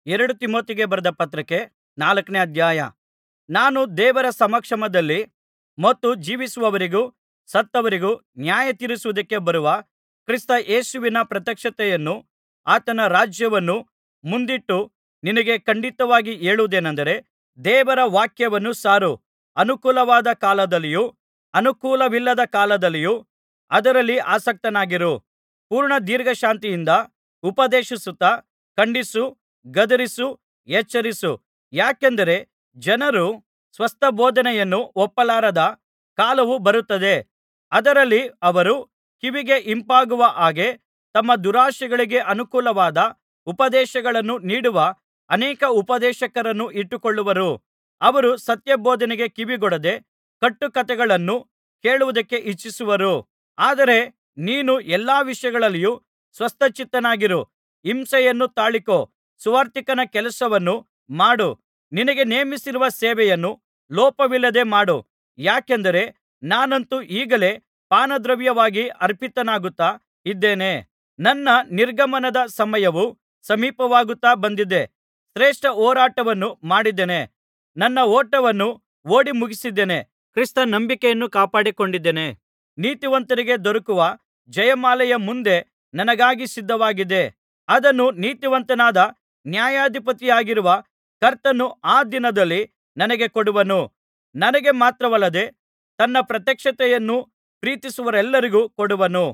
ಎರಡು ತಿಮೊಥೆಗೆ ಬರೆದ ಪತ್ರಿಕೆ ನಾಲ್ಕನೇ ಅಧ್ಯಾಯ ನಾನು ದೇವರ ಸಮಕ್ಷಮದಲ್ಲಿ ಮತ್ತು ಜೀವಿಸುವವರಿಗೂ ಸತ್ತವರಿಗೂ ನ್ಯಾಯತೀರಿಸುವುದಕ್ಕೆ ಬರುವ ಕ್ರಿಸ್ತ ಯೇಸುವಿನ ಪ್ರತ್ಯಕ್ಷತೆಯನ್ನೂ ಆತನ ರಾಜ್ಯವನ್ನೂ ಮುಂದಿಟ್ಟು ನಿನಗೆ ಖಂಡಿತವಾಗಿ ಹೇಳುವುದೇನಂದರೆ ದೇವರ ವಾಕ್ಯವನ್ನು ಸಾರು ಅನುಕೂಲವಾದ ಕಾಲದಲ್ಲಿಯೂ ಅನುಕೂಲವಿಲ್ಲದ ಕಾಲದಲ್ಲಿಯೂ ಅದರಲ್ಲಿ ಆಸಕ್ತನಾಗಿರು ಪೂರ್ಣ ದೀರ್ಘಶಾಂತಿಯಿಂದ ಉಪದೇಶಿಸುತ್ತಾ ಖಂಡಿಸು ಗದರಿಸು ಎಚ್ಚರಿಸು ಯಾಕೆಂದರೆ ಜನರು ಸ್ವಸ್ಥಬೋಧನೆಯನ್ನು ಒಪ್ಪಲಾರದ ಕಾಲವು ಬರುತ್ತದೆ ಅದರಲ್ಲಿ ಅವರು ಕಿವಿಗೆ ಇಂಪಾಗುವ ಹಾಗೆ ತಮ್ಮ ದುರಾಶೆಗಳಿಗೆ ಅನುಕೂಲವಾದ ಉಪದೇಶಗಳನ್ನು ನೀಡುವ ಅನೇಕ ಉಪದೇಶಕರನ್ನು ಇಟ್ಟುಕೊಳ್ಳುವರು ಅವರು ಸತ್ಯಬೋಧನೆಗೆ ಕಿವಿಗೊಡದೆ ಕಟ್ಟುಕಥೆಗಳನ್ನು ಕೇಳುವುದಕ್ಕೆ ಇಚ್ಛಿಸುವರು ಆದರೆ ನೀನು ಎಲ್ಲಾ ವಿಷಯಗಳಲ್ಲಿಯೂ ಸ್ವಸ್ಥಚಿತ್ತನಾಗಿರು ಹಿಂಸೆಯನ್ನು ತಾಳಿಕೋ ಸುವಾರ್ತಿಕನ ಕೆಲಸವನ್ನು ಮಾಡು ನಿನಗೆ ನೇಮಿಸಿರುವ ಸೇವೆಯನ್ನು ಲೋಪವಿಲ್ಲದೆ ಮಾಡು ಯಾಕೆಂದರೆ ನಾನಂತೂ ಈಗಲೇ ಪಾನದ್ರವ್ಯವಾಗಿ ಅರ್ಪಿತನಾಗುತ್ತಾ ಇದ್ದೇನೆ ನನ್ನ ನಿರ್ಗಮನದ ಸಮಯವು ಸಮೀಪವಾಗುತ್ತಾ ಬಂದಿದೆ ಶ್ರೇಷ್ಠ ಹೋರಾಟವನ್ನು ಮಾಡಿದ್ದೇನೆ ನನ್ನ ಓಟವನ್ನು ಓಡಿ ಮುಗಿಸಿದ್ದೇನೆ ಕ್ರಿಸ್ತ ನಂಬಿಕೆಯನ್ನು ಕಾಪಾಡಿಕೊಂಡಿದ್ದೇನೆ ನೀತಿವಂತರಿಗೆ ದೊರಕುವ ಜಯಮಾಲೆಯ ಮುಂದೆ ನನಗಾಗಿ ಸಿದ್ಧವಾಗಿದೆ ಅದನ್ನು ನೀತಿವಂತನಾದ ನ್ಯಾಯಾಧಿಪತಿಯಾಗಿರುವ ಕರ್ತನು ಆ ದಿನದಲ್ಲಿ ನನಗೆ ಕೊಡುವನು ನನಗೆ ಮಾತ್ರವಲ್ಲದೆ ತನ್ನ ಪ್ರತ್ಯಕ್ಷತೆಯನ್ನು ಪ್ರೀತಿಸುವವರೆಲ್ಲರಿಗೂ ಕೊಡುವನು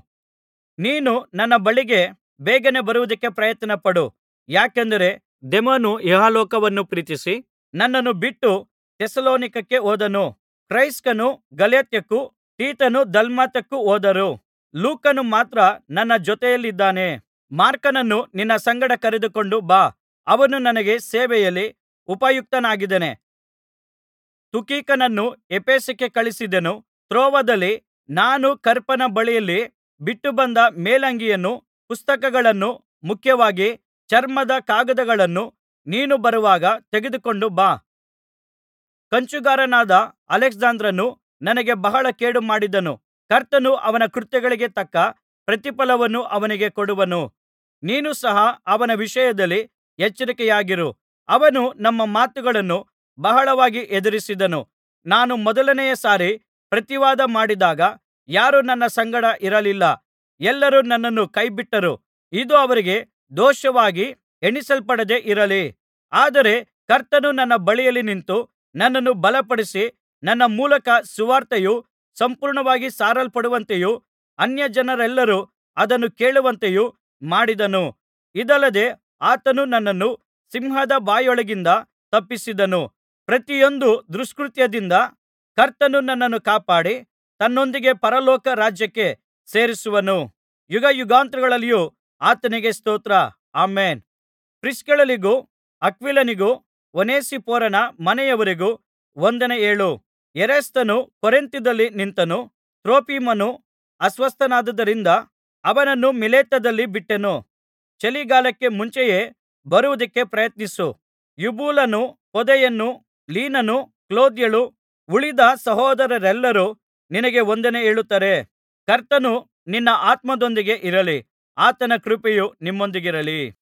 ನೀನು ನನ್ನ ಬಳಿಗೆ ಬೇಗನೆ ಬರುವುದಕ್ಕೆ ಪ್ರಯತ್ನಪಡು ಯಾಕೆಂದರೆ ದೇಮನು ಇಹಲೋಕವನ್ನು ಪ್ರೀತಿಸಿ ನನ್ನನ್ನು ಬಿಟ್ಟು ಥೆಸಲೋನಿಕಕ್ಕೆ ಹೋದನು ಕ್ರೈಸ್ಕನು ಗಲಾತ್ಯಕ್ಕೂ ತೀತನು ದಲ್ಮಾಥಕ್ಕೂ ಹೋದರು ಲೂಕನು ಮಾತ್ರ ನನ್ನ ಜೊತೆಯಲ್ಲಿದ್ದಾನೆ ಮಾರ್ಕನನ್ನು ನಿನ್ನ ಸಂಗಡ ಕರೆದುಕೊಂಡು ಬಾ ಅವನು ನನಗೆ ಸೇವೆಯಲ್ಲಿ ಉಪಯುಕ್ತನಾಗಿದ್ದಾನೆ ತುಖಿಕನನ್ನು ಎಫೆಸಕ್ಕೆ ಕಳುಹಿಸಿದೆನು ತ್ರೋವದಲ್ಲಿ ನಾನು ಕರ್ಪನ ಬಳಿಯಲ್ಲಿ ಬಿಟ್ಟುಬಂದ ಮೇಲಂಗಿಯನ್ನೂ ಪುಸ್ತಕಗಳನ್ನೂ ಮುಖ್ಯವಾಗಿ ಚರ್ಮದ ಕಾಗದಗಳನ್ನು ನೀನು ಬರುವಾಗ ತೆಗೆದುಕೊಂಡು ಬಾ ಕಂಚುಗಾರನಾದ ಅಲೆಕ್ಸಾಂದ್ರನು ನನಗೆ ಬಹಳ ಕೇಡು ಮಾಡಿದ್ದನು ಕರ್ತನು ಅವನ ಕೃತ್ಯಗಳಿಗೆ ತಕ್ಕ ಪ್ರತಿಫಲವನ್ನು ಅವನಿಗೆ ಕೊಡುವನು ನೀನು ಸಹ ಅವನ ವಿಷಯದಲ್ಲಿ ಎಚ್ಚರಿಕೆಯಾಗಿರು ಅವನು ನಮ್ಮ ಮಾತುಗಳನ್ನು ಬಹಳವಾಗಿ ಎದುರಿಸಿದನು ನಾನು ಮೊದಲನೆಯ ಸಾರಿ ಪ್ರತಿವಾದ ಮಾಡಿದಾಗ ಯಾರೂ ನನ್ನ ಸಂಗಡ ಇರಲಿಲ್ಲ ಎಲ್ಲರೂ ನನ್ನನ್ನು ಕೈಬಿಟ್ಟರು ಇದು ಅವರಿಗೆ ದೋಷವಾಗಿ ಎಣಿಸಲ್ಪಡದೆ ಇರಲಿ ಆದರೆ ಕರ್ತನು ನನ್ನ ಬಳಿಯಲ್ಲಿ ನಿಂತು ನನ್ನನ್ನು ಬಲಪಡಿಸಿ ನನ್ನ ಮೂಲಕ ಸುವಾರ್ತೆಯು ಸಂಪೂರ್ಣವಾಗಿ ಸಾರಲ್ಪಡುವಂತೆಯೂ ಅನ್ಯಜನರೆಲ್ಲರೂ ಅದನ್ನು ಕೇಳುವಂತೆಯೂ ಮಾಡಿದನು ಇದಲ್ಲದೆ ಆತನು ನನ್ನನ್ನು ಸಿಂಹದ ಬಾಯೊಳಗಿಂದ ತಪ್ಪಿಸಿದನು ಪ್ರತಿಯೊಂದು ದುಷ್ಕೃತ್ಯದಿಂದ ಕರ್ತನು ನನ್ನನ್ನು ಕಾಪಾಡಿ ತನ್ನೊಂದಿಗೆ ಪರಲೋಕ ರಾಜ್ಯಕ್ಕೆ ಸೇರಿಸುವನು ಯುಗಯುಗಾಂತರಗಳಲ್ಲಿಯೂ ಆತನಿಗೆ ಸ್ತೋತ್ರ ಆಮೆನ್ ಪ್ರಿಸ್ಕಿಲ್ಲಳಿಗೂ ಅಕ್ವಿಲನಿಗೂ ಒನೇಸಿಫೋರನ ಮನೆಯವರಿಗೂ ವಂದನೆ ಹೇಳು ಎರೇಸ್ತನು ಕೊರಿಂಥದಲ್ಲಿ ನಿಂತನು ತ್ರೋಫಿಮನು ಅಸ್ವಸ್ಥನಾದುದರಿಂದ ಅವನನ್ನು ಮಿಲೇತದಲ್ಲಿ ಬಿಟ್ಟೆನು ಚಳಿಗಾಲಕ್ಕೆ ಮುಂಚೆಯೇ ಬರುವುದಕ್ಕೆ ಪ್ರಯತ್ನಿಸು ಯೂಬೂಲನು ಪೊದೆಯನು ಲೀನನು ಕ್ಲೌದ್ಯಳು ಉಳಿದ ಸಹೋದರರೆಲ್ಲರೂ ನಿನಗೆ ವಂದನೆ ಹೇಳುತ್ತಾರೆ ಕರ್ತನು ನಿನ್ನ ಆತ್ಮದೊಂದಿಗೆ ಇರಲಿ ಆತನ ಕೃಪೆಯು ನಿಮ್ಮೊಂದಿಗಿರಲಿ